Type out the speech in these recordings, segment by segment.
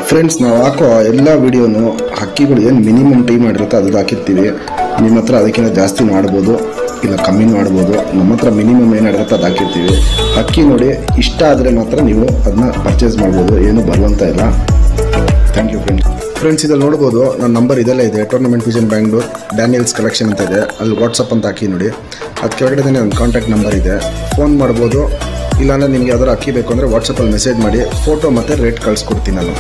friends ನಾವು ಹಾಕೋ ಎಲ್ಲ ವಿಡಿಯೋನು ಹಕ್ಕಿಗಳು ಏನು ಮಿನಿಮಮ್ ಟೈಮ್ ಮಾಡಿರುತ್ತೆ ಅದು ಹಾಕಿರ್ತೀವಿ ನಿಮ್ಮ ಹತ್ರ ಅದಕ್ಕಿಂತ ಜಾಸ್ತಿ ಮಾಡ್ಬೋದು ಇಲ್ಲ ಕಮ್ಮಿ ಮಾಡ್ಬೋದು ನಮ್ಮ ಹತ್ರ ಮಿನಿಮಮ್ ಏನಿರುತ್ತೆ ಅದು ಹಾಕಿರ್ತೀವಿ ಹಕ್ಕಿ ನೋಡಿ ಇಷ್ಟ ಆದರೆ ಮಾತ್ರ ನೀವು ಅದನ್ನ ಪರ್ಚೇಸ್ ಮಾಡ್ಬೋದು ಏನು ಬರುವಂತ ಇಲ್ಲ ಥ್ಯಾಂಕ್ ಯು ಫ್ರೆಂಡ್ಸ್ ಫ್ರೆಂಡ್ಸ್ ಇದಲ್ಲಿ ನೋಡ್ಬೋದು ನನ್ನ ನಂಬರ್ ಇದೆಲ್ಲ ಇದೆ tournament vision Bangalore Daniels collection ಅಂತ ಇದೆ ಅಲ್ಲಿ ವಾಟ್ಸಪ್ ಅಂತ ಹಾಕಿ ನೋಡಿ ಅದು ಕೆಳಗಡೆ ನನ್ನ ಕಾಂಟ್ಯಾಕ್ಟ್ ನಂಬರ್ ಇದೆ ಫೋನ್ ಮಾಡ್ಬೋದು ಇಲ್ಲಾಂದ್ರೆ ನಿಮ್ಗೆ ಯಾವ್ದಾರು ಅಕ್ಕಿ ಬೇಕು ಅಂದರೆ ವಾಟ್ಸಪ್ಪಲ್ಲಿ ಮೆಸೇಜ್ ಮಾಡಿ ಫೋಟೋ ಮತ್ತು ರೇಟ್ ಕಳಿಸ್ಕೊಡ್ತೀನಿ ನಾನು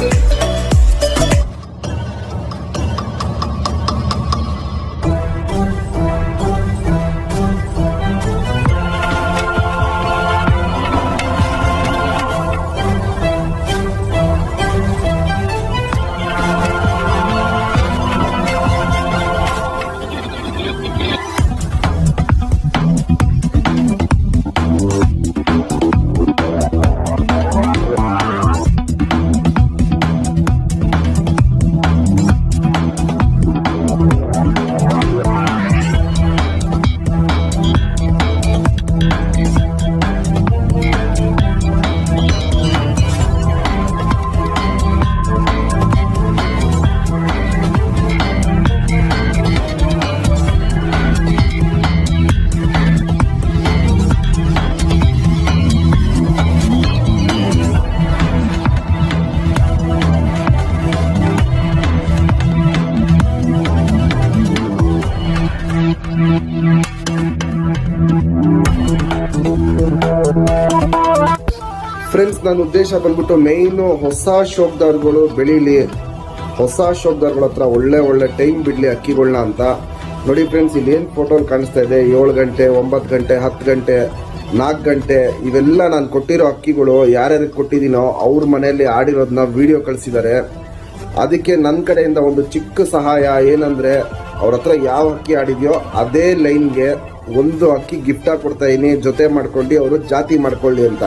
ಫ್ರೆಂಡ್ಸ್ ನನ್ನ ಉದ್ದೇಶ ಬಂದ್ಬಿಟ್ಟು ಮೇಯ್ನು ಹೊಸ ಶೋಕ್ದಾರ್ಗಳು ಬೆಳೀಲಿ ಹೊಸ ಶೋಕ್ದಾರ್ಗಳ ಹತ್ರ ಒಳ್ಳೆ ಒಳ್ಳೆ ಟೈಮ್ ಬಿಡಲಿ ಅಕ್ಕಿಗಳನ್ನ ಅಂತ ನೋಡಿ ಫ್ರೆಂಡ್ಸ್ ಇಲ್ಲಿ ಏನು ಫೋಟೋ ಕಾಣಿಸ್ತಾ ಇದೆ ಏಳು ಗಂಟೆ ಒಂಬತ್ತು ಗಂಟೆ ಹತ್ತು ಗಂಟೆ ನಾಲ್ಕು ಗಂಟೆ ಇವೆಲ್ಲ ನಾನು ಕೊಟ್ಟಿರೋ ಅಕ್ಕಿಗಳು ಯಾರ್ಯಾರಿಗೆ ಕೊಟ್ಟಿದ್ದೀನೋ ಅವ್ರ ಮನೆಯಲ್ಲಿ ಆಡಿರೋದನ್ನ ವಿಡಿಯೋ ಕಳಿಸಿದ್ದಾರೆ ಅದಕ್ಕೆ ನನ್ನ ಕಡೆಯಿಂದ ಒಂದು ಚಿಕ್ಕ ಸಹಾಯ ಏನಂದ್ರೆ ಅವ್ರ ಹತ್ರ ಯಾವ ಅಕ್ಕಿ ಆಡಿದ್ಯೋ ಅದೇ ಲೈನ್ಗೆ ಒಂದು ಅಕ್ಕಿ ಗಿಫ್ಟ್ ಆಗಿ ಕೊಡ್ತಾ ಇದೀನಿ ಜೊತೆ ಮಾಡ್ಕೊಂಡು ಅವರು ಜಾತಿ ಮಾಡ್ಕೊಳ್ಳಿ ಅಂತ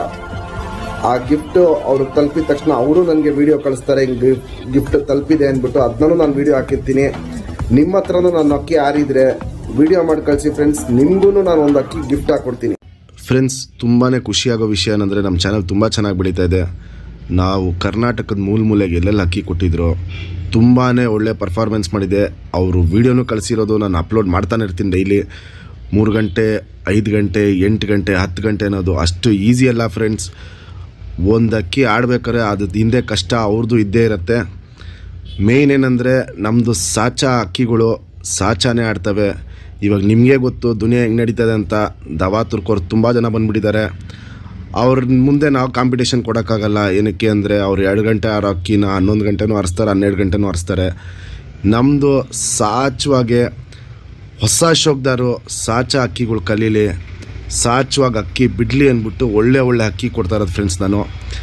ಆ ಗಿಫ್ಟ್ ಅವ್ರು ತಲುಪಿದ ತಕ್ಷಣ ಅವರು ನನಗೆ ವಿಡಿಯೋ ಕಳಿಸ್ತಾರೆ ಹಿಂಗೆ ಗಿಫ್ಟ್ ತಲುಪಿದೆ ಅಂದ್ಬಿಟ್ಟು ಅದನ್ನೂ ನಾನು ವಿಡಿಯೋ ಹಾಕಿರ್ತೀನಿ ನಿಮ್ಮ ಹತ್ರನೂ ನಾನು ಅಕ್ಕಿ ಆರಿದ್ರೆ ವಿಡಿಯೋ ಮಾಡಿ ಕಳಿಸಿ ಫ್ರೆಂಡ್ಸ್ ನಿಮಗೂ ನಾನು ಒಂದು ಅಕ್ಕಿ ಗಿಫ್ಟ್ ಹಾಕ್ಕೊಡ್ತೀನಿ ಫ್ರೆಂಡ್ಸ್ ತುಂಬಾ ಖುಷಿಯಾಗೋ ವಿಷಯ ಏನಂದರೆ ನಮ್ಮ ಚಾನಲ್ ತುಂಬ ಚೆನ್ನಾಗಿ ಬೆಳೀತಾ ಇದೆ ನಾವು ಕರ್ನಾಟಕದ ಮೂಲ ಮೂಲೆಗೆ ಎಲ್ಲೆಲ್ಲಿ ಅಕ್ಕಿ ಕೊಟ್ಟಿದ್ರು ತುಂಬಾ ಒಳ್ಳೆ ಪರ್ಫಾರ್ಮೆನ್ಸ್ ಮಾಡಿದೆ ಅವರು ವೀಡಿಯೋನು ಕಳಿಸಿರೋದು ನಾನು ಅಪ್ಲೋಡ್ ಮಾಡ್ತಾನೆ ಇರ್ತೀನಿ ಡೈಲಿ ಮೂರು ಗಂಟೆ ಐದು ಗಂಟೆ ಎಂಟು ಗಂಟೆ ಹತ್ತು ಗಂಟೆ ಅನ್ನೋದು ಅಷ್ಟು ಈಸಿ ಅಲ್ಲ ಫ್ರೆಂಡ್ಸ್ ಒಂದು ಅಕ್ಕಿ ಆಡ್ಬೇಕಾದ್ರೆ ಅದು ಹಿಂದೆ ಕಷ್ಟ ಅವ್ರದ್ದು ಇದ್ದೇ ಇರುತ್ತೆ ಮೇಯ್ನ್ ಏನಂದರೆ ನಮ್ಮದು ಸಾಚಾ ಅಕ್ಕಿಗಳು ಸಾಚಾನೇ ಆಡ್ತವೆ ಇವಾಗ ನಿಮಗೆ ಗೊತ್ತು ದುನಿಯಾ ಹೆಂಗೆ ನಡೀತದೆ ಅಂತ ದವಾ ತುರ್ಕೋರು ತುಂಬ ಜನ ಬಂದುಬಿಟ್ಟಿದ್ದಾರೆ ಅವ್ರ ಮುಂದೆ ನಾವು ಕಾಂಪಿಟೇಷನ್ ಕೊಡೋಕ್ಕಾಗಲ್ಲ ಏನಕ್ಕೆ ಅಂದರೆ ಅವ್ರು ಎರಡು ಗಂಟೆ ಆರೋ ಅಕ್ಕಿನ ಹನ್ನೊಂದು ಗಂಟೆನೂ ಹರಿಸ್ತಾರೆ ಹನ್ನೆರಡು ಗಂಟೆನೂ ಹರಿಸ್ತಾರೆ ನಮ್ಮದು ಸಾಚವಾಗೆ ಹೊಸ ಶೋಕ್ದಾರು ಸಾಚ ಅಕ್ಕಿಗಳು ಕಲೀಲಿ ಸಾಚವಾಗಿ ಅಕ್ಕಿ ಬಿಡಲಿ ಅಂದ್ಬಿಟ್ಟು ಒಳ್ಳೆ ಒಳ್ಳೆ ಅಕ್ಕಿ ಕೊಡ್ತಾ ಇರೋದು ಫ್ರೆಂಡ್ಸ್ ನಾನು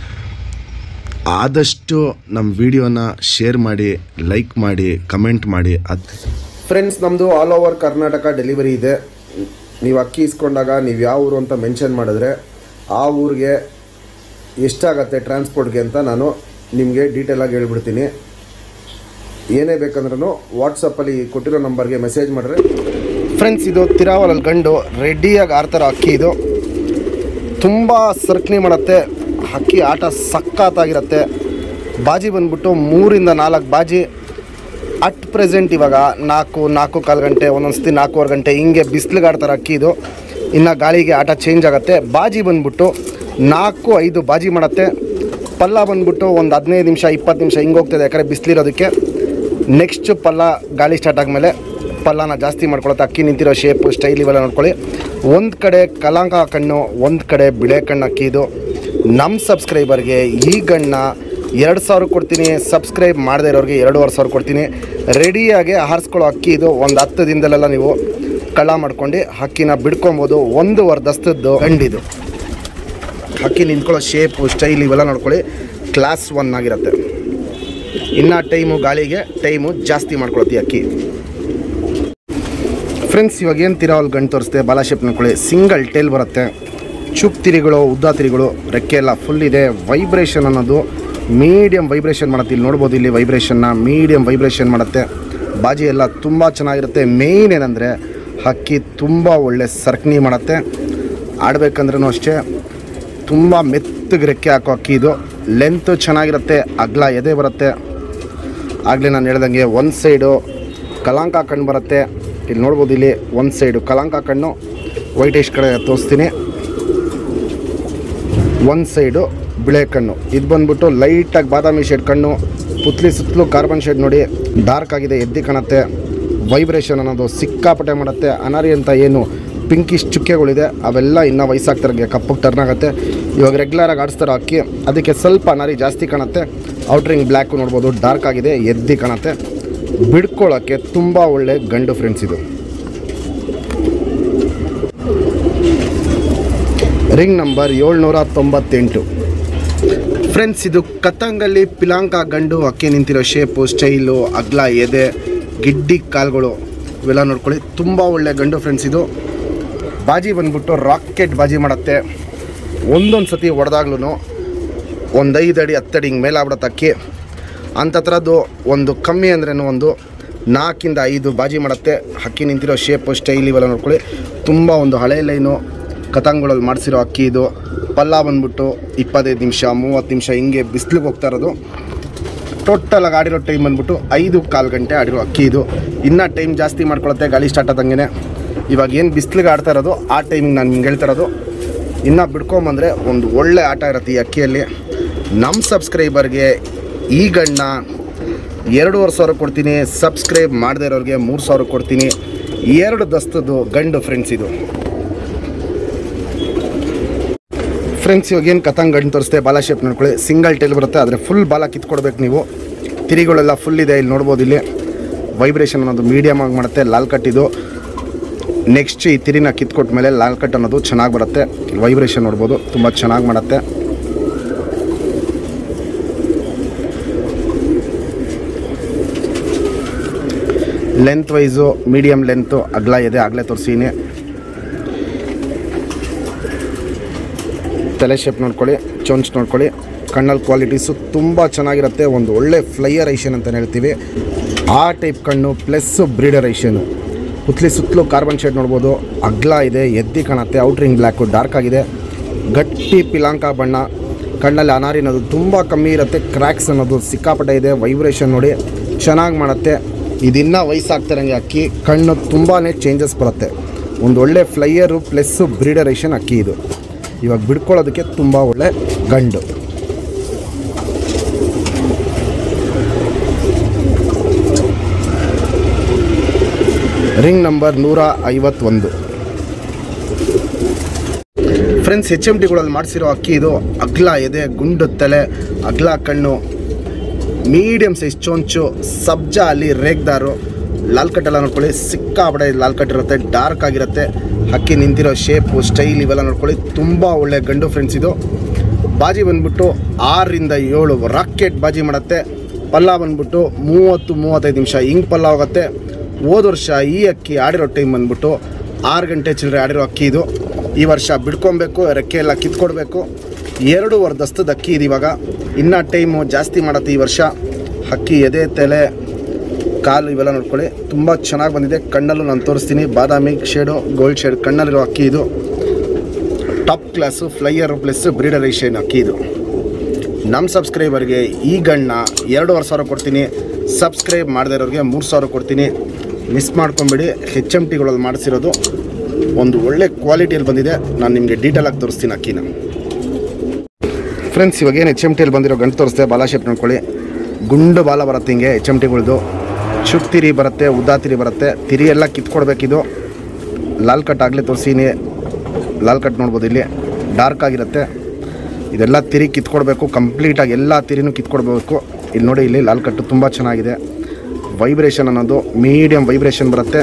ಆದಷ್ಟು ನಮ್ಮ ವಿಡಿಯೋನ ಶೇರ್ ಮಾಡಿ ಲೈಕ್ ಮಾಡಿ ಕಮೆಂಟ್ ಮಾಡಿ ಅದು ಫ್ರೆಂಡ್ಸ್ ನಮ್ಮದು ಆಲ್ ಓವರ್ ಕರ್ನಾಟಕ ಡೆಲಿವರಿ ಇದೆ ನೀವು ಅಕ್ಕಿ ಇಸ್ಕೊಂಡಾಗ ನೀವು ಯಾವ ಊರು ಅಂತ ಮೆನ್ಷನ್ ಮಾಡಿದ್ರೆ ಆ ಊರಿಗೆ ಎಷ್ಟಾಗತ್ತೆ ಟ್ರಾನ್ಸ್ಪೋರ್ಟ್ಗೆ ಅಂತ ನಾನು ನಿಮಗೆ ಡೀಟೇಲಾಗಿ ಹೇಳ್ಬಿಡ್ತೀನಿ ಏನೇ ಬೇಕಂದ್ರೂ ವಾಟ್ಸಪ್ಪಲ್ಲಿ ಕೊಟ್ಟಿರೋ ನಂಬರ್ಗೆ ಮೆಸೇಜ್ ಮಾಡಿದ್ರೆ ಫ್ರೆಂಡ್ಸ್ ಇದು ತಿರಾವಲಲ್ಲಿ ಗಂಡು ರೆಡಿಯಾಗಿ ಆಡ್ತಾರೋ ಅಕ್ಕಿ ಇದು ತುಂಬ ಸರ್ಕಣಿ ಮಾಡುತ್ತೆ ಅಕ್ಕಿ ಆಟ ಸಖತ್ತಾಗಿರುತ್ತೆ ಬಾಜಿ ಬಂದ್ಬಿಟ್ಟು ಮೂರಿಂದ ನಾಲ್ಕು ಬಾಜಿ ಅಟ್ ಪ್ರೆಸೆಂಟ್ ಇವಾಗ ನಾಲ್ಕು ನಾಲ್ಕು ಕಾಲು ಗಂಟೆ ಒಂದೊಂದು ಸತಿ ನಾಲ್ಕೂವರೆ ಗಂಟೆ ಹಿಂಗೆ ಬಿಸಿಲಿಗೆ ಆಡ್ತಾರೆ ಅಕ್ಕಿ ಇದು ಇನ್ನು ಗಾಳಿಗೆ ಆಟ ಚೇಂಜ್ ಆಗುತ್ತೆ ಬಾಜಿ ಬಂದ್ಬಿಟ್ಟು ನಾಲ್ಕು ಐದು ಬಾಜಿ ಮಾಡುತ್ತೆ ಪಲ್ಲ ಬಂದ್ಬಿಟ್ಟು ಒಂದು ಹದಿನೈದು ನಿಮಿಷ ಇಪ್ಪತ್ತು ನಿಮಿಷ ಹಿಂಗೆ ಹೋಗ್ತದೆ ಯಾಕಂದರೆ ಬಿಸಿಲಿರೋದಕ್ಕೆ ನೆಕ್ಸ್ಟ್ ಪಲ್ಲ ಗಾಳಿ ಸ್ಟಾರ್ಟ್ ಆದಮೇಲೆ ಪಲ್ಲನ ಜಾಸ್ತಿ ಮಾಡ್ಕೊಳುತ್ತೆ ಅಕ್ಕಿ ನಿಂತಿರೋ ಶೇಪು ಸ್ಟೈಲ್ ಇವೆಲ್ಲ ನೋಡ್ಕೊಳ್ಳಿ ಒಂದು ಕಡೆ ಕಲಾಂಕ ಕಣ್ಣು ಒಂದು ಕಡೆ ಬಿಳೆ ಕಣ್ಣು ಅಕ್ಕಿ ಇದು ನಮ್ಮ ಸಬ್ಸ್ಕ್ರೈಬರ್ಗೆ ಈ ಗಣ್ಣ ಎರಡು ಸಾವಿರ ಕೊಡ್ತೀನಿ ಸಬ್ಸ್ಕ್ರೈಬ್ ಮಾಡದೇ ಇರೋರಿಗೆ ಎರಡೂವರೆ ಸಾವಿರ ಕೊಡ್ತೀನಿ ರೆಡಿಯಾಗಿ ಹಾರಿಸ್ಕೊಳ್ಳೋ ಅಕ್ಕಿ ಇದು ಒಂದು ಹತ್ತು ದಿನದಲ್ಲೆಲ್ಲ ನೀವು ಕಳ್ಳ ಮಾಡ್ಕೊಂಡು ಅಕ್ಕಿನ ಬಿಡ್ಕೊಬೋದು ಒಂದು ವರ್ಧಸ್ತದ್ದು ಗಂಡಿದು ಅಕ್ಕಿ ನಿಂತ್ಕೊಳ್ಳೋ ಶೇಪು ಸ್ಟೈಲ್ ಇವೆಲ್ಲ ನೋಡ್ಕೊಳ್ಳಿ ಕ್ಲಾಸ್ ಒನ್ ಆಗಿರುತ್ತೆ ಇನ್ನು ಟೈಮು ಗಾಳಿಗೆ ಟೈಮು ಜಾಸ್ತಿ ಮಾಡ್ಕೊಳತ್ತಿ ಅಕ್ಕಿ ಫ್ರೆಂಡ್ಸ್ ಇವಾಗ ಏನು ತಿರಾವಲ್ ಗಂಟು ತೋರಿಸ್ತೆ ಬಾಲ ಶೇಪ್ ನೋಡ್ಕೊಳ್ಳಿ ಸಿಂಗಲ್ ಟೇಲ್ ಬರುತ್ತೆ ಚುಪ್ ತಿರಿಗಳು ಉದ್ದ ತಿರಿಗಳು ರೆಕ್ಕೆ ಎಲ್ಲ ಫುಲ್ ಇದೆ ವೈಬ್ರೇಷನ್ ಅನ್ನೋದು ಮೀಡಿಯಮ್ ವೈಬ್ರೇಷನ್ ಮಾಡುತ್ತೆ ಇಲ್ಲಿ ನೋಡ್ಬೋದು ಇಲ್ಲಿ ವೈಬ್ರೇಷನ್ನ ಮೀಡಿಯಮ್ ವೈಬ್ರೇಷನ್ ಮಾಡುತ್ತೆ ಬಾಜಿ ಎಲ್ಲ ತುಂಬ ಚೆನ್ನಾಗಿರುತ್ತೆ ಮೇಯ್ನ್ ಏನಂದರೆ ಹಕ್ಕಿ ತುಂಬ ಒಳ್ಳೆ ಸರ್ಕಣಿ ಮಾಡುತ್ತೆ ಆಡ್ಬೇಕಂದ್ರೂ ಅಷ್ಟೇ ತುಂಬ ಮೆತ್ತಗೆ ರೆಕ್ಕೆ ಹಾಕೋ ಅಕ್ಕಿ ಇದು ಲೆಂತ್ ಚೆನ್ನಾಗಿರುತ್ತೆ ಅಗ್ಲ ಎದೆ ಬರುತ್ತೆ ಆಗಲೇ ನಾನು ಹೇಳ್ದಂಗೆ ಒಂದು ಸೈಡು ಕಲಾಂಕ ಕಣ್ಣು ಬರುತ್ತೆ ಇಲ್ಲಿ ನೋಡ್ಬೋದು ಇಲ್ಲಿ ಒಂದು ಸೈಡು ಕಲಾಂಕ ಕಣ್ಣು ವೈಟಿಶ್ ಕಡೆ ತೋರಿಸ್ತೀನಿ ಒಂದು ಸೈಡು ಬಿಳೆ ಕಣ್ಣು ಇದು ಬಂದ್ಬಿಟ್ಟು ಲೈಟಾಗಿ ಬಾದಾಮಿ ಶೇಡ್ ಕಣ್ಣು ಪುತ್ಲಿ ಸುತ್ತಲೂ ಕಾರ್ಬನ್ ಶೇಡ್ ನೋಡಿ ಡಾರ್ಕ್ ಆಗಿದೆ ಎದ್ದಿ ಕಾಣುತ್ತೆ ವೈಬ್ರೇಷನ್ ಅನ್ನೋದು ಸಿಕ್ಕಾಪಟ್ಟೆ ಮಾಡುತ್ತೆ ಅನಾರಿ ಅಂತ ಏನು ಪಿಂಕಿಶ್ ಚುಕ್ಕೆಗಳಿದೆ ಅವೆಲ್ಲ ಇನ್ನೂ ವಯಸ್ಸಾಗ್ತಾರಂಗೆ ಕಪ್ಪಗೆ ಟರ್ನ್ ಆಗುತ್ತೆ ಇವಾಗ ರೆಗ್ಯುಲರಾಗಿ ಆಡಿಸ್ತಾರೋ ಅಕ್ಕಿ ಅದಕ್ಕೆ ಸ್ವಲ್ಪ ಅನಾರಿ ಜಾಸ್ತಿ ಕಾಣುತ್ತೆ ಔಟ್ರಿಂಗ್ ಬ್ಲ್ಯಾಕು ನೋಡ್ಬೋದು ಡಾರ್ಕ್ ಆಗಿದೆ ಎದ್ದಿ ಕಾಣುತ್ತೆ ಬಿಡ್ಕೊಳ್ಳೋಕ್ಕೆ ತುಂಬ ಒಳ್ಳೆ ಗಂಡು ಫ್ರೆಂಡ್ಸ್ ಇದು ರಿಂಗ್ ನಂಬರ್ ಏಳ್ನೂರ ತೊಂಬತ್ತೆಂಟು ಫ್ರೆಂಡ್ಸ್ ಇದು ಕತ್ತಂಗಲ್ಲಿ ಪಿಲಾಂಕ ಗಂಡು ಅಕ್ಕಿ ನಿಂತಿರೋ ಶೇಪು ಸ್ಟೈಲು ಅಗ್ಲ ಎದೆ ಗಿಡ್ಡಿ ಕಾಲ್ಗಳು ಇವೆಲ್ಲ ನೋಡ್ಕೊಳ್ಳಿ ತುಂಬ ಒಳ್ಳೆ ಗಂಡು ಫ್ರೆಂಡ್ಸ್ ಇದು ಬಾಜಿ ಬಂದ್ಬಿಟ್ಟು ರಾಕೆಟ್ ಬಾಜಿ ಮಾಡುತ್ತೆ ಒಂದೊಂದು ಸತಿ ಹೊಡೆದಾಗ್ಲೂ ಒಂದು ಐದು ಅಡಿ ಹತ್ತು ಅಡಿ ಹಿಂಗೆ ಮೇಲೆ ಆಗ್ಬಿಡತ್ತೆ ಅಕ್ಕಿ ಅಂಥ ಥರದ್ದು ಒಂದು ಕಮ್ಮಿ ಅಂದ್ರೇನು ಒಂದು ನಾಲ್ಕಿಂದ ಐದು ಬಾಜಿ ಮಾಡುತ್ತೆ ಅಕ್ಕಿ ನಿಂತಿರೋ ಶೇಪು ಸ್ಟೈಲ್ ಇವೆಲ್ಲ ನೋಡ್ಕೊಳ್ಳಿ ತುಂಬ ಒಂದು ಹಳೆ ಲೈನು ಕತಂಗಳಲ್ಲಿ ಮಾಡಿಸಿರೋ ಅಕ್ಕಿ ಇದು ಪಲ್ಲ ಬಂದ್ಬಿಟ್ಟು ಇಪ್ಪತ್ತೈದು ನಿಮಿಷ ಮೂವತ್ತು ನಿಮಿಷ ಹಿಂಗೆ ಬಿಸಿಲಿಗೆ ಹೋಗ್ತಾ ಇರೋದು ಟೋಟಲಾಗಿ ಆಡಿರೋ ಟೈಮ್ ಬಂದ್ಬಿಟ್ಟು ಐದು ಕಾಲು ಗಂಟೆ ಆಡಿರೋ ಅಕ್ಕಿ ಇದು ಇನ್ನೂ ಟೈಮ್ ಜಾಸ್ತಿ ಮಾಡ್ಕೊಳುತ್ತೆ ಗಾಳಿ ಸ್ಟಾರ್ಟ್ ಆದಂಗೆ ಇವಾಗ ಏನು ಬಿಸಿಲಿಗೆ ಆಡ್ತಾ ಇರೋದು ಆ ಟೈಮಿಗೆ ನಾನು ನಿಮ್ಗೆ ಹೇಳ್ತಾ ಇರೋದು ಇನ್ನೂ ಬಿಡ್ಕೊಂಬಂದರೆ ಒಂದು ಒಳ್ಳೆ ಆಟ ಇರುತ್ತೆ ಈ ಅಕ್ಕಿಯಲ್ಲಿ ನಮ್ಮ ಸಬ್ಸ್ಕ್ರೈಬರ್ಗೆ ಈ ಗಣ್ಣ ಎರಡೂವರೆ ಸಾವಿರ ಕೊಡ್ತೀನಿ ಸಬ್ಸ್ಕ್ರೈಬ್ ಮಾಡದೇ ಇರೋರಿಗೆ ಮೂರು ಸಾವಿರ ಕೊಡ್ತೀನಿ ಎರಡು ದಸ್ತದ್ದು ಗಂಡು ಫ್ರೆಂಡ್ಸ್ ಇದು ಫ್ರೆಂಡ್ಸ್ ಇವಾಗ ಏನು ಕತಂಗ್ ಗಂಡು ತೋರಿಸ್ತೆ ಬಾಲ ಶೇಪ್ ನೋಡ್ಕೊಳ್ಳಿ ಸಿಂಗಲ್ ಟೈಲ್ ಬರುತ್ತೆ ಆದರೆ ಫುಲ್ ಬಾಲ ಕಿತ್ಕೊಡ್ಬೇಕು ನೀವು ತಿರಿಗಳೆಲ್ಲ ಫುಲ್ ಇದೆ ಇಲ್ಲಿ ನೋಡ್ಬೋದು ಇಲ್ಲಿ ವೈಬ್ರೇಷನ್ ಅನ್ನೋದು ಮೀಡಿಯಮ್ ಆಗಿ ಮಾಡುತ್ತೆ ಲಾಲ್ ಕಟ್ ಇದು ನೆಕ್ಸ್ಟ್ ಈ ತಿರಿನ ಕಿತ್ಕೊಟ್ಟ ಮೇಲೆ ಲಾಲ್ ಕಟ್ ಅನ್ನೋದು ಚೆನ್ನಾಗಿ ಬರುತ್ತೆ ವೈಬ್ರೇಷನ್ ನೋಡ್ಬೋದು ತುಂಬ ಚೆನ್ನಾಗಿ ಮಾಡುತ್ತೆ ಲೆಂತ್ ವೈಸು ಮೀಡಿಯಮ್ ಲೆಂತು ಅಗ್ಲ ಇದೆ ಆಗಲೇ ತೋರಿಸೀನಿ ತಲೆ ಶೇಪ್ ನೋಡ್ಕೊಳ್ಳಿ ಚೊಂಚ್ ನೋಡ್ಕೊಳ್ಳಿ ಕಣ್ಣಲ್ಲಿ ಕ್ವಾಲಿಟೀಸು ತುಂಬ ಚೆನ್ನಾಗಿರುತ್ತೆ ಒಂದು ಒಳ್ಳೆ ಫ್ಲೈಯರ್ ಐಷನ್ ಅಂತ ಹೇಳ್ತೀವಿ ಆ ಟೈಪ್ ಕಣ್ಣು ಪ್ಲಸ್ ಬ್ರೀಡರ್ ಐಷನು ಹುತ್ಲಿ ಸುತ್ತಲೂ ಕಾರ್ಬನ್ ಶೇಡ್ ನೋಡ್ಬೋದು ಅಗ್ಲ ಇದೆ ಎದ್ದಿ ಕಾಣುತ್ತೆ ಔಟ್ರಿಂಗ್ ಬ್ಲ್ಯಾಕು ಡಾರ್ಕ್ ಆಗಿದೆ ಗಟ್ಟಿ ಪಿಲಾಂಕ ಬಣ್ಣ ಕಣ್ಣಲ್ಲಿ ಅನಾರಿ ಅನ್ನೋದು ತುಂಬ ಕಮ್ಮಿ ಇರುತ್ತೆ ಕ್ರ್ಯಾಕ್ಸ್ ಅನ್ನೋದು ಸಿಕ್ಕಾಪಟ್ಟೆ ಇದೆ ವೈಬ್ರೇಷನ್ ನೋಡಿ ಚೆನ್ನಾಗಿ ಮಾಡುತ್ತೆ ಇದಿನ್ನೂ ವಯಸ್ಸಾಗ್ತಿರಂಗೆ ಅಕ್ಕಿ ಕಣ್ಣು ತುಂಬಾ ಚೇಂಜಸ್ ಬರುತ್ತೆ ಒಂದು ಒಳ್ಳೆ ಫ್ಲೈಯರು ಪ್ಲಸ್ ಬ್ರೀಡರ್ ಐಷನ್ ಅಕ್ಕಿ ಇದು ಇವಾಗ ಬಿಡ್ಕೊಳ್ಳೋದಕ್ಕೆ ತುಂಬ ಒಳ್ಳೆ ಗಂಡು ರಿಂಗ್ ನಂಬರ್ ನೂರ ಐವತ್ತೊಂದು ಫ್ರೆಂಡ್ಸ್ ಎಚ್ ಎಮ್ ಟಿಗಳಲ್ಲಿ ಮಾಡಿಸಿರೋ ಅಕ್ಕಿ ಇದು ಅಗ್ಲ ಎದೆ ಗುಂಡು ತಲೆ ಅಗ್ಲ ಕಣ್ಣು ಮೀಡಿಯಮ್ ಸೈಜ್ ಚೊಂಚು ಸಬ್ಜಾ ಅಲ್ಲಿ ರೇಗ್ದಾರು ಲಾಲ್ ಕಟ್ ಎಲ್ಲ ನೋಡ್ಕೊಳ್ಳಿ ಸಿಕ್ಕಾಪಡೆ ಲಾಲ್ ಕಟ್ ಇರುತ್ತೆ ಡಾರ್ಕ್ ಆಗಿರುತ್ತೆ ಅಕ್ಕಿ ನಿಂತಿರೋ ಶೇಪು ಸ್ಟೈಲ್ ಇವೆಲ್ಲ ನೋಡ್ಕೊಳ್ಳಿ ತುಂಬ ಒಳ್ಳೆ ಗಂಡು ಫ್ರೆಂಡ್ಸ್ ಇದು ಬಾಜಿ ಬಂದ್ಬಿಟ್ಟು ಆರರಿಂದ ಏಳು ರಾಕೆಟ್ ಬಾಜಿ ಮಾಡುತ್ತೆ ಪಲ್ಲ ಬಂದ್ಬಿಟ್ಟು ಮೂವತ್ತು ಮೂವತ್ತೈದು ನಿಮಿಷ ಹಿಂಗೆ ಪಲ್ಲ ಹೋಗುತ್ತೆ ಹೋದ ವರ್ಷ ಈ ಅಕ್ಕಿ ಆಡಿರೋ ಟೈಮ್ ಬಂದ್ಬಿಟ್ಟು ಆರು ಗಂಟೆ ಚಿಲ್ಲರೆ ಆಡಿರೋ ಅಕ್ಕಿ ಇದು ಈ ವರ್ಷ ಬಿಡ್ಕೊಬೇಕು ರೆಕ್ಕೆ ಎಲ್ಲ ಕಿತ್ಕೊಡ್ಬೇಕು ಎರಡೂವರೆ ದಸ್ತದ ಅಕ್ಕಿ ಇದು ಇವಾಗ ಇನ್ನೂ ಟೈಮು ಜಾಸ್ತಿ ಮಾಡುತ್ತೆ ಈ ವರ್ಷ ಅಕ್ಕಿ ಎದೆ ತಲೆ ಕಾಲು ಇವೆಲ್ಲ ನೋಡ್ಕೊಳ್ಳಿ ತುಂಬ ಚೆನ್ನಾಗಿ ಬಂದಿದೆ ಕಣ್ಣಲ್ಲೂ ನಾನು ತೋರಿಸ್ತೀನಿ ಬಾದಾಮಿ ಶೇಡು ಗೋಲ್ಡ್ ಶೇಡ್ ಕಣ್ಣಲ್ಲಿರೋ ಅಕ್ಕಿ ಇದು top class flyer plus breeder Asian ಅಕ್ಕಿ ಇದು ನಮ್ಮ ಸಬ್ಸ್ಕ್ರೈಬರ್ಗೆ ಈ ಗಣ್ಣ ಎರಡೂವರೆ ಸಾವಿರ ಕೊಡ್ತೀನಿ ಸಬ್ಸ್ಕ್ರೈಬ್ ಮಾಡದೇ ಇರೋರಿಗೆ ಮೂರು ಸಾವಿರ ಕೊಡ್ತೀನಿ ಮಿಸ್ ಮಾಡ್ಕೊಂಬಿಡಿ ಹೆಚ್ ಎಮ್ ಟಿಗಳಲ್ಲಿ ಮಾಡಿಸಿರೋದು ಒಂದು ಒಳ್ಳೆ ಕ್ವಾಲಿಟಿಯಲ್ಲಿ ಬಂದಿದೆ ನಾನು ನಿಮಗೆ ಡೀಟೇಲಾಗಿ ತೋರಿಸ್ತೀನಿ ಅಕ್ಕಿನ ಫ್ರೆಂಡ್ಸ್ ಇವಾಗ ಏನು ಎಚ್ ಎಮ್ ಟಿಯಲ್ಲಿ ಬಂದಿರೋ ಗಂಟು ತೋರಿಸ್ತೆ ಬಾಲ ಶೇಪ್ ನೋಡ್ಕೊಳ್ಳಿ ಗುಂಡು ಬಾಲ ಬರುತ್ತೆ ಹಿಂಗೆ ಎಚ್ ಎಮ್ ಟಿಗಳ್ದು ಚುಕ್ ತಿರಿ ಬರುತ್ತೆ ಉದ್ದಾ ತಿರಿ ಬರುತ್ತೆ ತಿರಿ ಎಲ್ಲ ಕಿತ್ಕೊಡ್ಬೇಕಿದು ಲಾಲ್ ಕಟ್ ಆಗಲೇ ತೋರಿಸೀನಿ ಲಾಲ್ ಕಟ್ ನೋಡ್ಬೋದು ಇಲ್ಲಿ ಡಾರ್ಕ್ ಆಗಿರುತ್ತೆ ಇದೆಲ್ಲ ತಿರಿ ಕಿತ್ಕೊಡ್ಬೇಕು ಕಂಪ್ಲೀಟಾಗಿ ಎಲ್ಲ ತಿರಿನೂ ಕಿತ್ಕೊಡ್ಬೇಕು ಇಲ್ಲಿ ನೋಡಿ ಇಲ್ಲಿ ಲಾಲ್ ಕಟ್ಟು ತುಂಬ ಚೆನ್ನಾಗಿದೆ ವೈಬ್ರೇಷನ್ ಅನ್ನೋದು ಮೀಡಿಯಮ್ ವೈಬ್ರೇಷನ್ ಬರುತ್ತೆ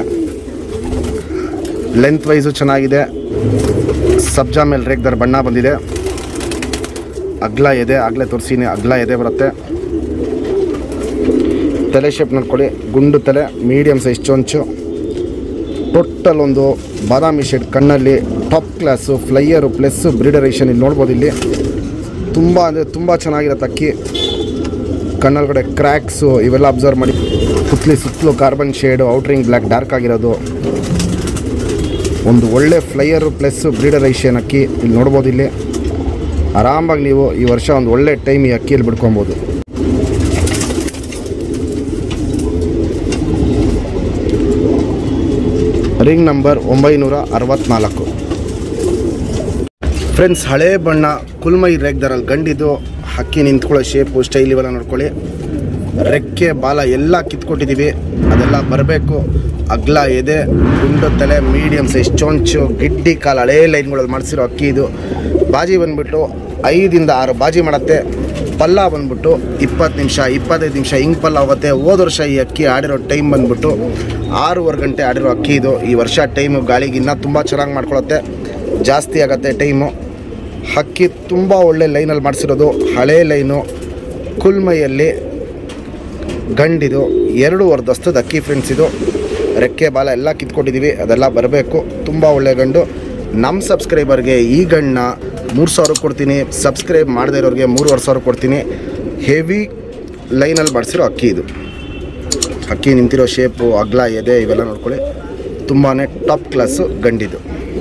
ಲೆಂತ್ ವೈಸು ಚೆನ್ನಾಗಿದೆ ಸಬ್ಜಾ ಮೇಲೆ ರೇಗ್ದರ್ ಬಣ್ಣ ಬಂದಿದೆ ಅಗ್ಲ ಎದೆ ಆಗಲೇ ತೋರಿಸೀನಿ ಅಗ್ಲ ಎದೆ ಬರುತ್ತೆ ತಲೆ ಶೇಪ್ ನೋಡ್ಕೊಳ್ಳಿ ಗುಂಡು ತಲೆ ಮೀಡಿಯಮ್ ಸೈಜ್ ಚೊಂಚು ಟೋಟಲ್ ಒಂದು ಬಾದಾಮಿ ಶೇಡ್ ಕಣ್ಣಲ್ಲಿ ಟಾಪ್ ಕ್ಲಾಸು ಫ್ಲೈಯರು ಪ್ಲಸ್ ಬ್ರೀಡರೇಷನ್ ಇಲ್ಲಿ ನೋಡ್ಬೋದು ಇಲ್ಲಿ ತುಂಬ ಅಂದರೆ ತುಂಬ ಚೆನ್ನಾಗಿರುತ್ತೆ ಅಕ್ಕಿ ಕಣ್ಣೊಳಗಡೆ ಕ್ರ್ಯಾಕ್ಸು ಇವೆಲ್ಲ ಅಬ್ಸರ್ವ್ ಮಾಡಿ ಸುತ್ತಲಿ ಸುತ್ತಲೂ carbon shade outer ring black dark ಆಗಿರೋದು ಒಂದು ಒಳ್ಳೆ ಫ್ಲೈಯರು ಪ್ಲಸ್ ಬ್ರೀಡರೈಷನ್ ಅಕ್ಕಿ ಇಲ್ಲಿ ನೋಡ್ಬೋದು ಇಲ್ಲಿ ಆರಾಮಾಗಿ ನೀವು ಈ ವರ್ಷ ಒಂದು ಒಳ್ಳೆ ಟೈಮ್ ಈ ಅಕ್ಕಿಯಲ್ಲಿ ಬಿಡ್ಕೊಬೋದು ರಿಂಗ್ ನಂಬರ್ ಒಂಬೈನೂರ ಅರವತ್ನಾಲ್ಕು ಫ್ರೆಂಡ್ಸ್ ಹಳೇ ಬಣ್ಣ ಕುಲ್ಮೈ ರೇಗ್ದಾರಲ್ಲಿ ಗಂಡಿದ್ದು ಹಕ್ಕಿ ನಿಂತ್ಕೊಳ್ಳೋ ಶೇಪು ಸ್ಟೈಲ್ ಇವೆಲ್ಲ ನೋಡ್ಕೊಳ್ಳಿ ರೆಕ್ಕೆ ಬಾಲ ಎಲ್ಲ ಕಿತ್ಕೊಟ್ಟಿದ್ದೀವಿ ಅದೆಲ್ಲ ಬರಬೇಕು ಅಗ್ಲ ಎದೆ ಗುಂಡು ತಲೆ ಮೀಡಿಯಮ್ ಸೈಜ್ ಚೊಂಚು ಗಿಡ್ಡಿ ಕಾಲು ಹಳೇ ಲೈನ್ಗಳಲ್ಲಿ ಮಾಡಿಸಿರೋ ಅಕ್ಕಿ ಇದು ಬಾಜಿ ಬಂದ್ಬಿಟ್ಟು ಐದಿಂದ ಆರು ಬಾಜಿ ಮಾಡುತ್ತೆ ಪಲ್ಲ ಬಂದ್ಬಿಟ್ಟು ಇಪ್ಪತ್ತು ನಿಮಿಷ ಇಪ್ಪತ್ತೈದು ನಿಮಿಷ ಹಿಂಗೆ ಪಲ್ಲ ಹೋಗುತ್ತೆ ಹೋದ ವರ್ಷ ಈ ಅಕ್ಕಿ ಆಡಿರೋ ಟೈಮ್ ಬಂದ್ಬಿಟ್ಟು ಆರೂವರೆ ಗಂಟೆ ಆಡಿರೋ ಅಕ್ಕಿ ಇದು ಈ ವರ್ಷ ಟೈಮು ಗಾಳಿಗೆ ಇನ್ನೂ ತುಂಬ ಚೆನ್ನಾಗಿ ಮಾಡ್ಕೊಳುತ್ತೆ ಜಾಸ್ತಿ ಆಗುತ್ತೆ ಟೈಮು ಹಕ್ಕಿ ತುಂಬ ಒಳ್ಳೆ ಲೈನಲ್ಲಿ ಮಾಡಿಸಿರೋದು ಹಳೇ ಲೈನು ಕುಲ್ಮೈಯಲ್ಲಿ ಗಂಡಿದು ಎರಡು ವರ್ದಸ್ತದ ಅಕ್ಕಿ ಫ್ರೆಂಡ್ಸ್ ಇದು ರೆಕ್ಕೆ ಬಾಲ ಎಲ್ಲ ಕಿತ್ಕೊಂಡಿದ್ದೀವಿ ಅದೆಲ್ಲ ಬರಬೇಕು ತುಂಬ ಒಳ್ಳೆ ಗಂಡು ನಮ್ಮ ಸಬ್ಸ್ಕ್ರೈಬರ್ಗೆ ಈ ಗಂಡನ್ನ ಮೂರು ಸಾವಿರ ಕೊಡ್ತೀನಿ ಸಬ್ಸ್ಕ್ರೈಬ್ ಮಾಡದೇ ಇರೋರಿಗೆ ಮೂರುವರೆ ಸಾವಿರ ಕೊಡ್ತೀನಿ ಹೆವಿ ಲೈನಲ್ಲಿ ಮಾಡಿಸಿರೋ ಅಕ್ಕಿ ಇದು ಅಕ್ಕಿ ನಿಂತಿರೋ ಶೇಪು ಅಗ್ಲ ಎದೆ ಇವೆಲ್ಲ ನೋಡ್ಕೊಳ್ಳಿ ತುಂಬಾ ಟಾಪ್ ಕ್ಲಾಸು ಗಂಡಿದು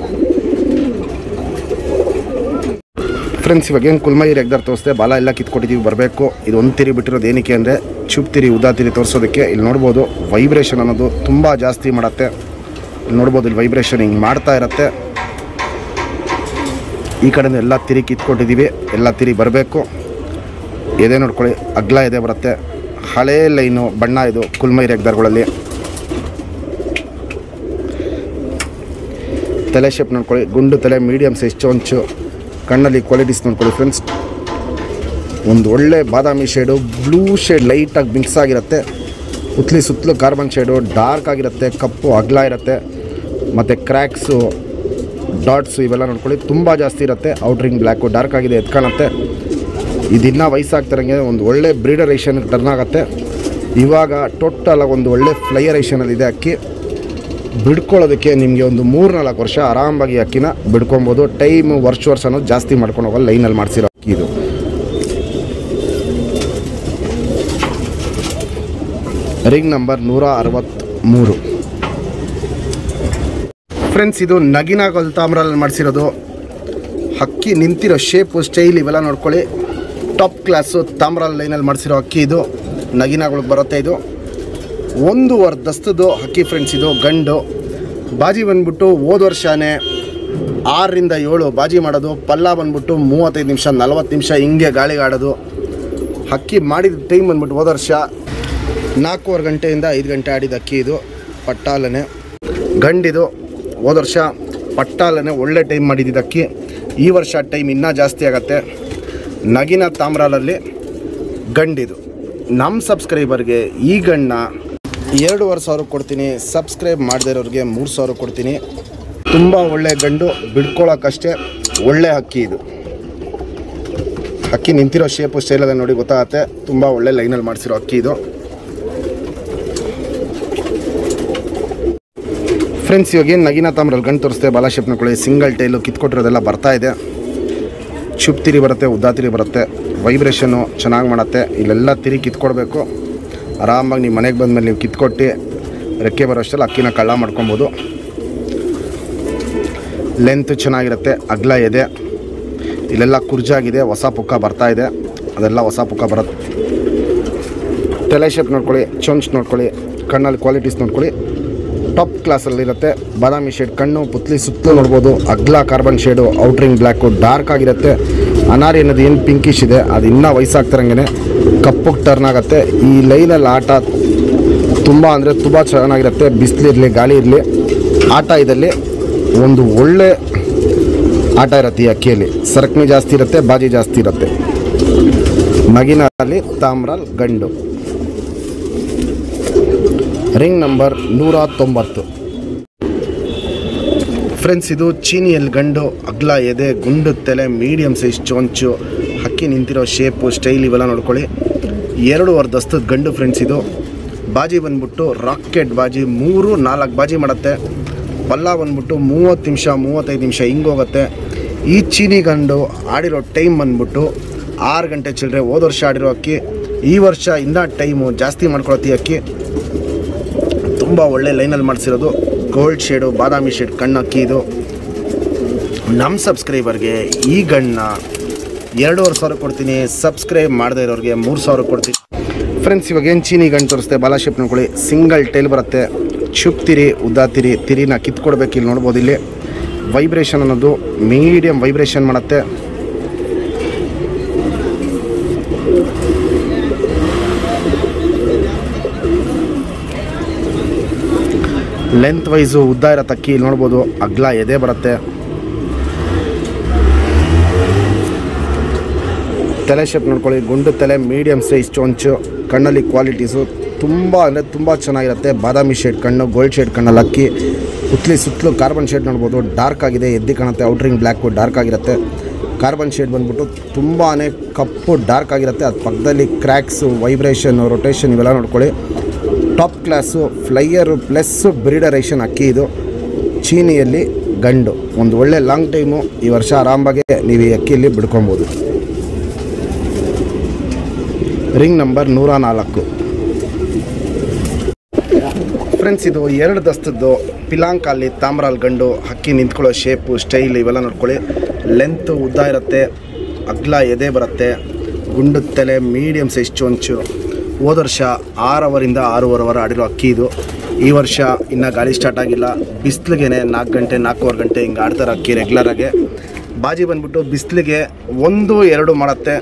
ಫ್ರೆಂಡ್ಸ್ ಇವಾಗ ಏನು ಕುಲ್ಮೈ ರೆಗ್ದಾರ್ ತೋರಿಸ್ದೆ ಬಾಲ ಎಲ್ಲ ಕಿತ್ಕೊಟ್ಟಿದ್ದೀವಿ ಬರಬೇಕು ಇದು ಒಂದು ತಿರಿ ಬಿಟ್ಟಿರೋದು ಏನಕ್ಕೆ ಅಂದರೆ ಚುಪ್ ತಿರಿ ಉದಾ ತಿರಿ ತೋರಿಸೋದಕ್ಕೆ ಇಲ್ಲಿ ನೋಡ್ಬೋದು ವೈಬ್ರೇಷನ್ ಅನ್ನೋದು ತುಂಬ ಜಾಸ್ತಿ ಮಾಡುತ್ತೆ ಇಲ್ಲಿ ನೋಡ್ಬೋದು ಇಲ್ಲಿ ವೈಬ್ರೇಷನ್ ಹಿಂಗೆ ಮಾಡ್ತಾ ಇರುತ್ತೆ ಈ ಕಡೆಯಿಂದ ಎಲ್ಲ ತಿರಿ ಕಿತ್ಕೊಟ್ಟಿದ್ದೀವಿ ಎಲ್ಲ ತಿರಿ ಬರಬೇಕು ಎದೆ ನೋಡ್ಕೊಳ್ಳಿ ಅಗ್ಲ ಎದೆ ಬರುತ್ತೆ ಹಳೇ ಲೈನು ಬಣ್ಣ ಇದು ಕುಲ್ಮೈ ರೆಗ್ದಾರ್ಗಳಲ್ಲಿ ತಲೆ ಶೇಪ್ ನೋಡ್ಕೊಳ್ಳಿ ಗುಂಡು ತಲೆ ಮೀಡಿಯಮ್ ಸೈಜ್ ಚೊಂಚು ಕಣ್ಣಲ್ಲಿ ಕ್ವಾಲಿಟೀಸ್ ನೋಡ್ಕೊಳ್ಳಿ ಫ್ರೆಂಡ್ಸ್ ಒಂದು ಒಳ್ಳೆ ಬಾದಾಮಿ ಶೇಡು ಬ್ಲೂ ಶೇಡ್ ಲೈಟಾಗಿ ಮಿಕ್ಸ್ ಆಗಿರುತ್ತೆ ಉತ್ಲಿ ಸುತ್ತಲೂ ಕಾರ್ಬನ್ ಶೇಡು ಡಾರ್ಕ್ ಆಗಿರುತ್ತೆ ಕಪ್ಪು ಅಗ್ಲ ಇರುತ್ತೆ ಮತ್ತು ಕ್ರ್ಯಾಕ್ಸು ಡಾಟ್ಸು ಇವೆಲ್ಲ ನೋಡ್ಕೊಳ್ಳಿ ತುಂಬ ಜಾಸ್ತಿ ಇರುತ್ತೆ ಔಟ್ರಿಂಗ್ ಬ್ಲ್ಯಾಕು ಡಾರ್ಕ್ ಆಗಿದೆ ಎತ್ಕಾಣುತ್ತೆ ಇದಿನ್ನ ವಯಸ್ಸಾಗ್ತಿರಂಗೆ ಒಂದು ಒಳ್ಳೆ ಬ್ರೀಡರೇಷನ್ಗೆ ಟರ್ನ್ ಆಗುತ್ತೆ ಇವಾಗ ಟೋಟಲ್ ಒಂದು ಒಳ್ಳೆ ಫ್ಲೈಯರೇಷನಲ್ಲಿದೆ ಅಕ್ಕಿ ಬಿಡ್ಕೊಳ್ಳೋದಕ್ಕೆ ನಿಮಗೆ ಒಂದು ಮೂರು ನಾಲ್ಕು ವರ್ಷ ಆರಾಮಾಗಿ ಅಕ್ಕಿನ ಬಿಡ್ಕೊಬೋದು ಟೈಮ್ ವರ್ಷ ವರ್ಷನೂ ಜಾಸ್ತಿ ಮಾಡ್ಕೊಂಡು ಹೋಗಲ್ಲ ಲೈನಲ್ಲಿ ಮಾಡಿಸಿರೋ ಅಕ್ಕಿ ಇದು ರಿಂಗ್ ನಂಬರ್ ನೂರ ಅರವತ್ತ್ಮೂರು ಫ್ರೆಂಡ್ಸ್ ಇದು ನಗಿನ ತಾಮ್ರಲ್ಲಿ ಮಾಡಿಸಿರೋದು ಅಕ್ಕಿ ನಿಂತಿರೋ ಶೇಪು ಸ್ಟೈಲ್ ಇವೆಲ್ಲ ನೋಡ್ಕೊಳ್ಳಿ ಟಾಪ್ ಕ್ಲಾಸು ತಾಮ್ರ ಲೈನಲ್ಲಿ ಮಾಡಿಸಿರೋ ಅಕ್ಕಿ ಇದು ನಗಿನಗಳಿಗೆ ಬರುತ್ತೆ ಇದು ಒಂದು ವರ್ದಸ್ತದು ಹಕ್ಕಿ ಫ್ರೆಂಡ್ಸ್ ಇದು ಗಂಡು ಬಾಜಿ ಬಂದ್ಬಿಟ್ಟು ಹೋದ ವರ್ಷನೇ ಆರರಿಂದ ಏಳು ಬಾಜಿ ಮಾಡೋದು ಪಲ್ಲ ಬಂದ್ಬಿಟ್ಟು ಮೂವತ್ತೈದು ನಿಮಿಷ ನಲ್ವತ್ತು ನಿಮಿಷ ಹಿಂಗೆ ಗಾಳಿಗೆ ಆಡೋದು ಹಕ್ಕಿ ಮಾಡಿದ ಟೈಮ್ ಬಂದ್ಬಿಟ್ಟು ಹೋದ ವರ್ಷ ನಾಲ್ಕೂವರೆ ಗಂಟೆಯಿಂದ ಐದು ಗಂಟೆ ಆಡಿದ ಅಕ್ಕಿ ಇದು ಪಟ್ಟಾಲನೆ ಗಂಡಿದು ಹೋದ ವರ್ಷ ಪಟ್ಟಾಲನೆ ಒಳ್ಳೆ ಟೈಮ್ ಮಾಡಿದ್ದಿದ್ದು ಅಕ್ಕಿ ಈ ವರ್ಷ ಟೈಮ್ ಇನ್ನೂ ಜಾಸ್ತಿ ಆಗತ್ತೆ ನಗಿನ ತಾಮ್ರಾಲಲ್ಲಿ ಗಂಡಿದು ನಮ್ಮ ಸಬ್ಸ್ಕ್ರೈಬರ್ಗೆ ಈ ಗಂಡನ್ನ ಎರಡೂವರೆ ಸಾವಿರ ಕೊಡ್ತೀನಿ ಸಬ್ಸ್ಕ್ರೈಬ್ ಮಾಡದೇ ಇರೋರಿಗೆ ಮೂರು ಸಾವಿರ ಕೊಡ್ತೀನಿ ತುಂಬ ಒಳ್ಳೆ ಗಂಡು ಬಿಡ್ಕೊಳ್ಳೋಕ್ಕಷ್ಟೇ ಒಳ್ಳೆ ಹಕ್ಕಿ ಇದು ಹಕ್ಕಿ ನಿಂತಿರೋ ಶೇಪು ಸ್ಟೈಲ್ ಅದ ನೋಡಿ ಗೊತ್ತಾಗತ್ತೆ ತುಂಬ ಒಳ್ಳೆ ಲೈನಲ್ಲಿ ಮಾಡಿಸಿರೋ ಅಕ್ಕಿ ಇದು ಫ್ರೆಂಡ್ಸ್ ಇವಾಗ ಏನು ನಗಿನ ತಾಮ್ರಲ್ಲಿ ಗಂಟು ತೋರಿಸ್ತೆ ಬಾಲ ಶೇಪ್ ನೋಡ್ಕೊಳ್ಳಿ ಸಿಂಗಲ್ ಟೈಲು ಕಿತ್ಕೊಟ್ಟಿರೋದೆಲ್ಲ ಬರ್ತಾ ಇದೆ ಚುಪ್ ತಿರಿ ಬರುತ್ತೆ ಉದ್ದಾ ತಿರಿ ಬರುತ್ತೆ ವೈಬ್ರೇಷನ್ನು ಚೆನ್ನಾಗಿ ಮಾಡುತ್ತೆ ಇಲ್ಲೆಲ್ಲ ತಿರಿ ಕಿತ್ಕೊಡ್ಬೇಕು ಆರಾಮಾಗಿ ನೀವು ಮನೆಗೆ ಬಂದಮೇಲೆ ನೀವು ಕಿತ್ಕೊಟ್ಟು ರೆಕ್ಕೆ ಬರೋಷ್ಟೆಲ್ಲ ಅಕ್ಕಿನ ಕಳ್ಳ ಮಾಡ್ಕೊಬೋದು ಲೆಂತ್ ಚೆನ್ನಾಗಿರುತ್ತೆ ಅಗ್ಲ ಇದೆ ಇಲ್ಲೆಲ್ಲ ಕುರ್ಜಾಗಿದೆ ಹೊಸ ಪುಕ್ಕ ಬರ್ತಾ ಇದೆ ಅದೆಲ್ಲ ಹೊಸ ಪುಕ್ಕ ಬರುತ್ತೆ ತಲೆ ಶೇಪ್ ನೋಡ್ಕೊಳ್ಳಿ ಚೊಂಚ್ ನೋಡ್ಕೊಳ್ಳಿ ಕಣ್ಣಲ್ಲಿ ಕ್ವಾಲಿಟೀಸ್ ನೋಡ್ಕೊಳ್ಳಿ ಟಾಪ್ ಕ್ಲಾಸಲ್ಲಿರುತ್ತೆ ಬಾದಾಮಿ ಶೇಡ್ ಕಣ್ಣು ಪುತ್ಲಿ ಸುತ್ತಲೂ ನೋಡ್ಬೋದು ಅಗ್ಲ carbon shade outer ring black dark ಆಗಿರುತ್ತೆ ಅನಾರಿ ಅನ್ನೋದು ಏನು ಪಿಂಕಿಶ್ ಇದೆ ಅದು ಇನ್ನೂ ವಯಸ್ಸಾಗ್ತಿರಂಗೆ ಕಪ್ಪಗೆ ಟರ್ನ್ ಆಗುತ್ತೆ ಈ ಲೈನಲ್ಲಿ ಆಟ ತುಂಬ ಅಂದರೆ ತುಂಬ ಚೆನ್ನಾಗಿರುತ್ತೆ ಬಿಸಿಲಿರಲಿ ಗಾಳಿ ಇರಲಿ ಆಟ ಇದಲ್ಲಿ ಒಂದು ಒಳ್ಳೆ ಆಟ ಇರುತ್ತೆ ಈ ಅಕ್ಕಿಯಲ್ಲಿ ಸರಕಣಿ ಜಾಸ್ತಿ ಇರುತ್ತೆ ಬಾಜಿ ಜಾಸ್ತಿ ಇರುತ್ತೆ ನಗಿನಲ್ಲಿ ತಾಮ್ರಲ್ ಗಂಡು ರಿಂಗ್ ನಂಬರ್ ನೂರ ತೊಂಬತ್ತು ಫ್ರೆಂಡ್ಸ್ ಇದು ಚೀನಿಯಲ್ಲಿ ಗಂಡು ಅಗ್ಲ ಎದೆ ಗುಂಡು ತಲೆ ಮೀಡಿಯಮ್ ಸೈಜ್ ಚೊಂಚು ಹಕ್ಕಿ ನಿಂತಿರೋ ಶೇಪು ಸ್ಟೈಲ್ ಇವೆಲ್ಲ ನೋಡ್ಕೊಳ್ಳಿ ಎರಡು ವರ್ದಸ್ತದ ಗಂಡು ಫ್ರೆಂಡ್ಸ್ ಇದು ಬಾಜಿ ಬಂದ್ಬಿಟ್ಟು ರಾಕೆಟ್ ಬಾಜಿ ಮೂರು ನಾಲ್ಕು ಬಾಜಿ ಮಾಡುತ್ತೆ ಪಲ್ಲ ಬಂದ್ಬಿಟ್ಟು ಮೂವತ್ತು ನಿಮಿಷ ಮೂವತ್ತೈದು ನಿಮಿಷ ಹಿಂಗೆ ಹೋಗುತ್ತೆ ಈ ಚೀನಿ ಗಂಡು ಆಡಿರೋ ಟೈಮ್ ಬಂದ್ಬಿಟ್ಟು ಆರು ಗಂಟೆ ಚಿಲ್ಲರೆ ಹೋದ ವರ್ಷ ಆಡಿರೋ ಅಕ್ಕಿ ಈ ವರ್ಷ ಇನ್ನೂ ಟೈಮು ಜಾಸ್ತಿ ಮಾಡ್ಕೊಳತ್ತಿ ಅಕ್ಕಿ ತುಂಬ ಒಳ್ಳೆ ಲೈನಲ್ಲಿ ಮಾಡಿಸಿರೋದು ಗೋಲ್ಡ್ ಶೇಡು ಬಾದಾಮಿ ಶೇಡ್ ಕಣ್ಣು ಅಕ್ಕಿ ಇದು ನಮ್ಮ ಸಬ್ಸ್ಕ್ರೈಬರ್ಗೆ ಈ ಗಣ್ಣ ಎರಡೂವರೆ ಸಾವಿರ ಕೊಡ್ತೀನಿ ಸಬ್ಸ್ಕ್ರೈಬ್ ಮಾಡದೇ ಇರೋರಿಗೆ ಮೂರು ಸಾವಿರ ಕೊಡ್ತೀನಿ ಫ್ರೆಂಡ್ಸ್ ಇವಾಗ ಏನು ಚೀನಿ ಗಂಡು ತೋರಿಸ್ತೆ ಬಾಲ ಶೇಪ್ ನೋಡ್ಕೊಳ್ಳಿ ಸಿಂಗಲ್ ಟೈಲ್ ಬರುತ್ತೆ ಚುಪ್ತಿರಿ ಉದ್ದಾತಿರಿ ತಿರಿನ ಕಿತ್ಕೊಡ್ಬೇಕು ಇಲ್ಲಿ ನೋಡ್ಬೋದು ಇಲ್ಲಿ ವೈಬ್ರೇಷನ್ ಅನ್ನೋದು ಮೀಡಿಯಮ್ ವೈಬ್ರೇಷನ್ ಮಾಡುತ್ತೆ ಲೆಂತ್ ವೈಸು ಉದ್ದ ಇರೋ ತಕ್ಕಿ ಇಲ್ಲಿ ನೋಡ್ಬೋದು ಅಗ್ಲ ಎದೆ ಬರುತ್ತೆ ತಲೆ ಶೇಪ್ ನೋಡ್ಕೊಳ್ಳಿ ಗುಂಡು ತಲೆ ಮೀಡಿಯಮ್ ಸೈಜ್ ಚೊಂಚು ಕಣ್ಣಲ್ಲಿ ಕ್ವಾಲಿಟೀಸು ತುಂಬ ಅಂದರೆ ತುಂಬ ಚೆನ್ನಾಗಿರುತ್ತೆ ಬಾದಾಮಿ ಶೇಡ್ ಕಣ್ಣು ಗೋಲ್ಡ್ ಶೇಡ್ ಕಣ್ಣಲ್ಲಿ ಅಕ್ಕಿ ಸುತ್ತಲಿ ಸುತ್ತಲೂ ಕಾರ್ಬನ್ ಶೇಡ್ ನೋಡ್ಬೋದು ಡಾರ್ಕ್ ಆಗಿದೆ ಎದ್ದಿ ಕಾಣುತ್ತೆ ಔಟ್ರಿಂಗ್ ಬ್ಲ್ಯಾಕು ಡಾರ್ಕ್ ಆಗಿರುತ್ತೆ ಕಾರ್ಬನ್ ಶೇಡ್ ಬಂದ್ಬಿಟ್ಟು ತುಂಬಾ ಕಪ್ಪು ಡಾರ್ಕ್ ಆಗಿರುತ್ತೆ ಅದು ಪಕ್ಕದಲ್ಲಿ ಕ್ರ್ಯಾಕ್ಸು ವೈಬ್ರೇಷನ್ನು ರೊಟೇಷನ್ ಇವೆಲ್ಲ ನೋಡ್ಕೊಳ್ಳಿ ಟಾಪ್ ಕ್ಲಾಸು ಫ್ಲೈಯರು ಪ್ಲಸ್ ಬ್ರೀಡರೇಷನ್ ಅಕ್ಕಿ ಇದು ಚೀನಿಯಲ್ಲಿ ಗಂಡು ಒಂದು ಒಳ್ಳೆ ಲಾಂಗ್ ಟೈಮು ಈ ವರ್ಷ ಆರಾಮಾಗೆ ನೀವು ಈ ಅಕ್ಕಿಯಲ್ಲಿ ಬಿಡ್ಕೊಬೋದು ರಿಂಗ್ ನಂಬರ್ ನೂರ ನಾಲ್ಕು ಫ್ರೆಂಡ್ಸ್ ಇದು ಎರಡು ದಸ್ತದ್ದು ಪಿಲಾಂಕಾಲಿ ತಾಮ್ರಾಲ್ ಗಂಡು ಹಕ್ಕಿ ನಿಂತ್ಕೊಳ್ಳೋ ಶೇಪು ಸ್ಟೈಲ್ ಇವೆಲ್ಲ ನೋಡ್ಕೊಳ್ಳಿ ಲೆಂತ್ ಉದ್ದ ಇರುತ್ತೆ ಅಗ್ಲ ಎದೆ ಬರುತ್ತೆ ಗುಂಡು ತಲೆ ಮೀಡಿಯಮ್ ಸೈಜ್ ಚೊಂಚು ಹೋದ ವರ್ಷ ಆರು ಅವರಿಂದ ಆರೂವರೆ ಅವರ್ ಆಡಿರೋ ಅಕ್ಕಿ ಇದು ಈ ವರ್ಷ ಇನ್ನೂ ಗಾಳಿ ಸ್ಟಾರ್ಟ್ ಆಗಿಲ್ಲ ಬಿಸಿಲಿಗೆನೆ ನಾಲ್ಕು ಗಂಟೆ ನಾಲ್ಕೂವರೆ ಗಂಟೆ ಹಿಂಗೆ ಆಡ್ತಾರೆ ಅಕ್ಕಿ ರೆಗ್ಯುಲರಾಗೆ ಬಾಜಿ ಬಂದ್ಬಿಟ್ಟು ಬಿಸಿಲಿಗೆ ಒಂದು ಎರಡು ಮಾಡುತ್ತೆ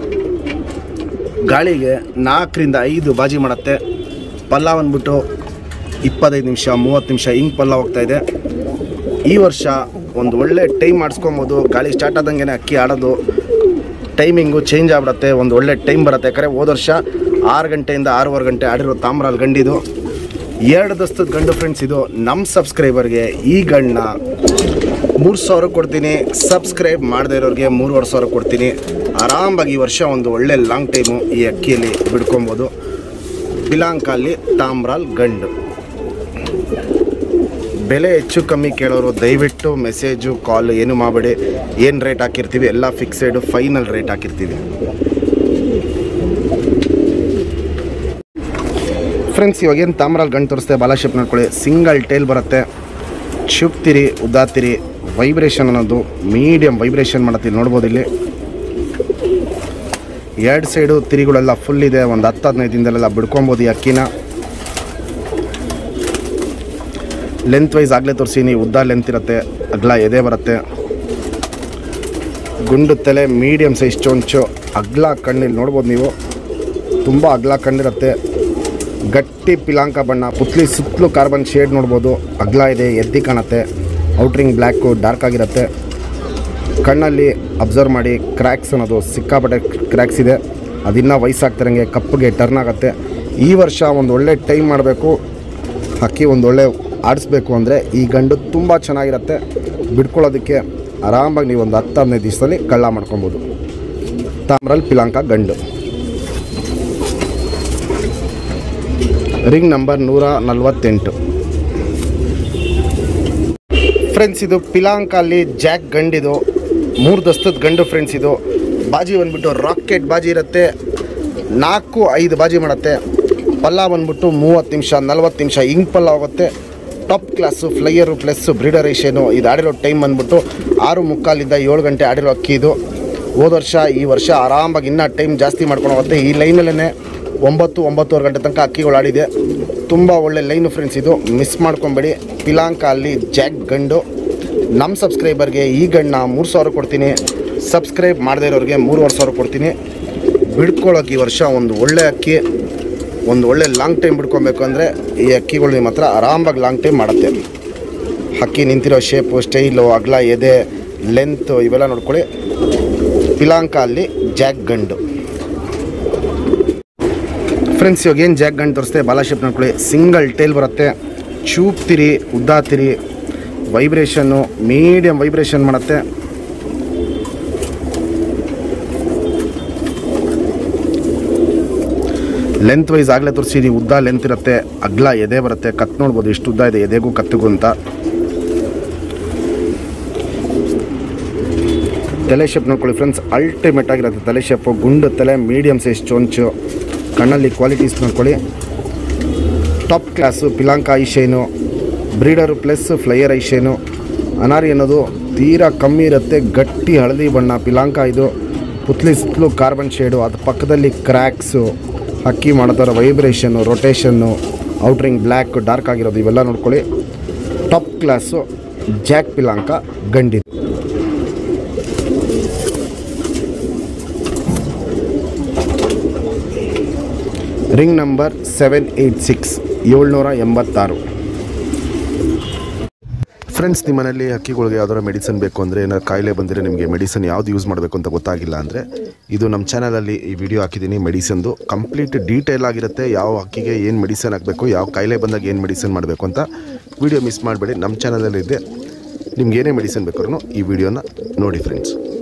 ಗಾಳಿಗೆ ನಾಲ್ಕರಿಂದ ಐದು ಬಾಜಿ ಮಾಡುತ್ತೆ ಪಲ್ಲ ಬಂದ್ಬಿಟ್ಟು ಇಪ್ಪತ್ತೈದು ನಿಮಿಷ ಮೂವತ್ತು ನಿಮಿಷ ಹಿಂಗೆ ಪಲ್ಲ ಹೋಗ್ತಾ ಇದೆ ಈ ವರ್ಷ ಒಂದು ಒಳ್ಳೆ ಟೈಮ್ ಮಾಡಿಸ್ಕೊಬೋದು ಗಾಳಿ ಸ್ಟಾರ್ಟ್ ಆದಂಗೆ ಅಕ್ಕಿ ಆಡೋದು ಟೈಮಿಂಗು ಚೇಂಜ್ ಆಗ್ಬಿಡುತ್ತೆ ಒಂದು ಒಳ್ಳೆ ಟೈಮ್ ಬರುತ್ತೆ ಯಾಕಂದರೆ ಹೋದ ವರ್ಷ ಆರು ಗಂಟೆಯಿಂದ ಆರೂವರೆ ಗಂಟೆ ಆಡಿರೋ ತಾಮ್ರಾಲ್ ಗಂಡಿದು ಎರಡು ದಸ್ತದ ಗಂಡು ಫ್ರೆಂಡ್ಸ್ ಇದು ನಮ್ಮ ಸಬ್ಸ್ಕ್ರೈಬರ್ಗೆ ಈ ಗಂಡನ್ನ ಮೂರು ಸಾವಿರ ಕೊಡ್ತೀನಿ ಸಬ್ಸ್ಕ್ರೈಬ್ ಮಾಡದೇ ಇರೋರಿಗೆ ಮೂರುವರೆ ಸಾವಿರ ಕೊಡ್ತೀನಿ ಆರಾಮಾಗಿ ಈ ವರ್ಷ ಒಂದು ಒಳ್ಳೆ ಲಾಂಗ್ ಟೈಮು ಈ ಅಕ್ಕಿಯಲ್ಲಿ ಬಿಡ್ಕೊಬೋದು ಬಿಲಾಂಕಲ್ಲಿ ತಾಮ್ರಾಲ್ ಗಂಡು ಬೆಲೆ ಹೆಚ್ಚು ಕಮ್ಮಿ ಕೇಳೋರು ದಯವಿಟ್ಟು ಮೆಸೇಜು ಕಾಲ್ ಏನು ಮಾಡಬೇಡಿ ಏನು ರೇಟ್ ಹಾಕಿರ್ತೀವಿ ಎಲ್ಲ ಫಿಕ್ಸೆಡು ಫೈನಲ್ ರೇಟ್ ಹಾಕಿರ್ತೀವಿ ಫ್ರೆಂಡ್ಸ್ ಇವಾಗ ಏನು ತಾಮ್ರಾಲ್ ಗಂಡು ತೋರಿಸ್ತೆ ಬಾಲಾಶೇಪ್ ನೋಡ್ಕೊಳ್ಳಿ ಸಿಂಗಲ್ ಟೇಲ್ ಬರುತ್ತೆ ಚುಪ್ತಿರಿ ಉದ್ದಾತಿರಿ ವೈಬ್ರೇಷನ್ ಅನ್ನೋದು ಮೀಡಿಯಮ್ ವೈಬ್ರೇಷನ್ ಮಾಡತ್ತೆ ಇಲ್ಲಿ ನೋಡ್ಬೋದು ಇಲ್ಲಿ ಎರಡು ಸೈಡು ತಿರಿಗಳೆಲ್ಲ ಫುಲ್ ಇದೆ ಒಂದು ಹತ್ತು ಹದಿನೈದು ದಿನದಲ್ಲೆಲ್ಲ ಬಿಡ್ಕೊಬೋದು ಈ ಅಕ್ಕಿನ ಲೆಂತ್ ವೈಸ್ ಆಗಲೇ ತೋರಿಸೀನಿ ಉದ್ದ ಲೆಂತ್ ಇರುತ್ತೆ ಅಗ್ಲ ಎದೆ ಬರುತ್ತೆ ಗುಂಡು ತಲೆ ಮೀಡಿಯಮ್ ಸೈಜ್ ಚೊಂಚು ಅಗ್ಲ ಕಣ್ಣಿಲ್ಲಿ ನೋಡ್ಬೋದು ನೀವು ತುಂಬ ಅಗ್ಲ ಕಣ್ಣಿರುತ್ತೆ ಗಟ್ಟಿ ಪಿಲಾಂಕ ಬಣ್ಣ ಪುತ್ಲಿ ಸುತ್ತಲೂ ಕಾರ್ಬನ್ ಶೇಡ್ ನೋಡ್ಬೋದು ಅಗ್ಲ ಇದೆ ಎದ್ದಿ ಕಾಣುತ್ತೆ ಔಟ್ರಿಂಗ್ ಬ್ಲ್ಯಾಕು ಡಾರ್ಕ್ ಆಗಿರುತ್ತೆ ಕಣ್ಣಲ್ಲಿ ಅಬ್ಸರ್ವ್ ಮಾಡಿ ಕ್ರ್ಯಾಕ್ಸ್ ಅನ್ನೋದು ಸಿಕ್ಕಾಪಟ್ಟೆ ಕ್ರ್ಯಾಕ್ಸ್ ಇದೆ ಅದಿನ್ನೂ ವಯಸ್ಸಾಗ್ತಿರಂಗೆ ಕಪ್ಪಗೆ ಟರ್ನ್ ಆಗುತ್ತೆ ಈ ವರ್ಷ ಒಂದು ಒಳ್ಳೆ ಟೈಮ್ ಮಾಡಬೇಕು ಹಕ್ಕಿ ಒಂದು ಒಳ್ಳೆ ಆಡಿಸ್ಬೇಕು ಅಂದರೆ ಈ ಗಂಡು ತುಂಬ ಚೆನ್ನಾಗಿರುತ್ತೆ ಬಿಡ್ಕೊಳ್ಳೋದಕ್ಕೆ ಆರಾಮಾಗಿ ನೀವು ಒಂದು ಹತ್ತು ಹದಿನೈದು ದಿವಸದಲ್ಲಿ ಕಳ್ಳ ಮಾಡ್ಕೊಬೋದು ತಾಮ್ರಲ್ಲಿ ಪಿಲಾಂಕ ಗಂಡು ರಿಂಗ್ ನಂಬರ್ ನೂರ ನಲವತ್ತೆಂಟು ಫ್ರೆಂಡ್ಸ್ ಇದು ಪಿಲಾಂಕಲ್ಲಿ ಜಾಕ್ ಗಂಡಿದು ಮೂರು ದಸ್ತದ ಗಂಡು ಫ್ರೆಂಡ್ಸ್ ಇದು ಬಾಜಿ ಬಂದ್ಬಿಟ್ಟು ರಾಕೆಟ್ ಬಾಜಿ ಇರುತ್ತೆ ನಾಲ್ಕು ಐದು ಬಾಜಿ ಮಾಡುತ್ತೆ ಪಲ್ಲ ಬಂದ್ಬಿಟ್ಟು ಮೂವತ್ತು ನಿಮಿಷ ನಲ್ವತ್ತು ನಿಮಿಷ ಹಿಂಗೆ ಪಲ್ಲ ಹೋಗುತ್ತೆ ಟಾಪ್ ಕ್ಲಾಸು ಫ್ಲೈಯರು ಪ್ಲಸ್ಸು ಬ್ರೀಡರೇಷನು ಇದು ಆಡಿರೋ ಟೈಮ್ ಬಂದ್ಬಿಟ್ಟು ಆರು ಮುಕ್ಕಾಲಿಂದ ಏಳು ಗಂಟೆ ಆಡಿರೋ ಅಕ್ಕಿ ಇದು ಹೋದ ವರ್ಷ ಈ ವರ್ಷ ಆರಾಮಾಗಿ ಇನ್ನೂ ಟೈಮ್ ಜಾಸ್ತಿ ಮಾಡ್ಕೊಂಡು ಹೋಗುತ್ತೆ ಈ ಲೈನಲ್ಲೇ ಒಂಬತ್ತು ಒಂಬತ್ತುವರೆ ಗಂಟೆ ತನಕ ಅಕ್ಕಿಗಳು ಆಡಿದೆ ತುಂಬ ಒಳ್ಳೆ ಲೈನು ಫ್ರೆಂಡ್ಸ್ ಇದು ಮಿಸ್ ಮಾಡ್ಕೊಬೇಡಿ ಪಿಲಾಂಕ ಅಲ್ಲಿ ಜಾಕ್ ಗಂಡು ನಮ್ಮ ಸಬ್ಸ್ಕ್ರೈಬರ್ಗೆ ಈ ಗಂಡನ್ನ ಮೂರು ಸಾವಿರ ಕೊಡ್ತೀನಿ ಸಬ್ಸ್ಕ್ರೈಬ್ ಮಾಡದೇ ಇರೋರಿಗೆ ಮೂರುವರೆ ಸಾವಿರ ಕೊಡ್ತೀನಿ ಬಿಡ್ಕೊಳ್ಳೋಕೆ ಈ ವರ್ಷ ಒಂದು ಒಳ್ಳೆ ಅಕ್ಕಿ ಒಂದು ಒಳ್ಳೆ ಲಾಂಗ್ ಟೈಮ್ ಬಿಡ್ಕೊಬೇಕು ಅಂದರೆ ಈ ಅಕ್ಕಿಗಳು ನಿಮ್ಮ ಹತ್ರ ಆರಾಮಾಗಿ ಲಾಂಗ್ ಟೈಮ್ ಮಾಡುತ್ತೆ ಹಕ್ಕಿ ನಿಂತಿರೋ ಶೇಪು ಸ್ಟೈಲು ಅಗ್ಲ ಎದೆ ಲೆಂತು ಇವೆಲ್ಲ ನೋಡ್ಕೊಳ್ಳಿ ಪಿಲಾಂಕ ಅಲ್ಲಿ ಜಾಕ್ ಗಂಡು ಫ್ರೆಂಡ್ಸ್ ಇವಾಗ ಏನು ಜಾಕ್ ಗಂಡು ತೋರಿಸ್ತೆ ಬಾಲಾಶೇಪ್ ನೋಡ್ಕೊಳ್ಳಿ ಸಿಂಗಲ್ ಟೇಲ್ ಬರುತ್ತೆ ಚೂಪ್ತಿರಿ ಉದ್ದಾತಿರಿ ವೈಬ್ರೇಷನ್ನು ಮೀಡಿಯಮ್ ವೈಬ್ರೇಷನ್ ಮಾಡುತ್ತೆ ಲೆಂತ್ ವೈಸ್ ಆಗಲೇ ತೋರಿಸಿದೀವಿ ಉದ್ದ ಲೆಂತ್ ಇರುತ್ತೆ ಅಗ್ಲ ಎದೆ ಬರುತ್ತೆ ಕತ್ ನೋಡ್ಬೋದು ಎಷ್ಟು ಉದ್ದ ಇದೆ ಎದೆಗೂ ಕತ್ತಿಗೂ ಅಂತ ತಲೆ ಶೇಪ್ ನೋಡ್ಕೊಳ್ಳಿ ಫ್ರೆಂಡ್ಸ್ ಅಲ್ಟಿಮೇಟ್ ಆಗಿರುತ್ತೆ ತಲೆ ಶೇಪು ಗುಂಡು ತಲೆ ಮೀಡಿಯಮ್ ಸೈಜ್ ಚೊಂಚು ಕಣ್ಣಲ್ಲಿ ಕ್ವಾಲಿಟೀಸ್ ನೋಡ್ಕೊಳ್ಳಿ ಟಾಪ್ ಕ್ಲಾಸು ಪಿಲಾಂಕ ಐಶೇನು ಬ್ರೀಡರು ಪ್ಲಸ್ ಫ್ಲೈಯರ್ ಐಶೇನು ಅನಾರಿ ಅನ್ನೋದು ತೀರಾ ಕಮ್ಮಿ ಇರುತ್ತೆ ಗಟ್ಟಿ ಹಳದಿ ಬಣ್ಣ ಪಿಲಾಂಕ ಇದು ಪುತ್ಲಿ ಸುತ್ತಲೂ ಕಾರ್ಬನ್ ಶೇಡು ಅದ್ರ ಪಕ್ಕದಲ್ಲಿ ಕ್ರ್ಯಾಕ್ಸು ಹಕ್ಕಿ ಮಾಡ್ತಾರೆ ವೈಬ್ರೇಷನ್ನು ರೊಟೇಷನ್ನು ಔಟ್ರಿಂಗ್ ಬ್ಲ್ಯಾಕ್ ಡಾರ್ಕ್ ಆಗಿರೋದು ಇವೆಲ್ಲ ನೋಡ್ಕೊಳ್ಳಿ ಟಾಪ್ ಕ್ಲಾಸು ಜಾಕ್ ಪಿಲಾಂಕ ಗಂಡಿ ring number seven eight six ಏಳ್ನೂರ ಎಂಬತ್ತಾರು ಫ್ರೆಂಡ್ಸ್ ನಿಮ್ಮ ಮನೇಲಿ ಹಕ್ಕಿಗಳಿಗೆ ಯಾವ್ದಾರ ಮೆಡಿಸನ್ ಬೇಕು ಅಂದರೆ ಏನಾದ್ರು ಕಾಯಿಲೆ ಬಂದರೆ ನಿಮಗೆ ಮೆಡಿಸನ್ ಯಾವ್ದು ಯೂಸ್ ಮಾಡಬೇಕು ಅಂತ ಗೊತ್ತಾಗಿಲ್ಲ ಅಂದರೆ ಇದು ನಮ್ಮ ಚಾನಲಲ್ಲಿ ಈ ವಿಡಿಯೋ ಹಾಕಿದ್ದೀನಿ ಮೆಡಿಸನ್ದು ಕಂಪ್ಲೀಟ್ ಡೀಟೇಲ್ ಆಗಿರುತ್ತೆ ಯಾವ ಹಕ್ಕಿಗೆ ಏನು ಮೆಡಿಸನ್ ಹಾಕಬೇಕು ಯಾವ ಕಾಯಿಲೆ ಬಂದಾಗ ಏನು ಮೆಡಿಸನ್ ಮಾಡಬೇಕು ಅಂತ ವಿಡಿಯೋ ಮಿಸ್ ಮಾಡಬೇಡಿ ನಮ್ಮ ಚಾನಲಲ್ಲಿ ಇದೆ ನಿಮ್ಗೆ ಏನೇ ಮೆಡಿಸನ್ ಬೇಕಾದ್ರೂ ಈ ವಿಡಿಯೋನ ನೋಡಿ ಫ್ರೆಂಡ್ಸ್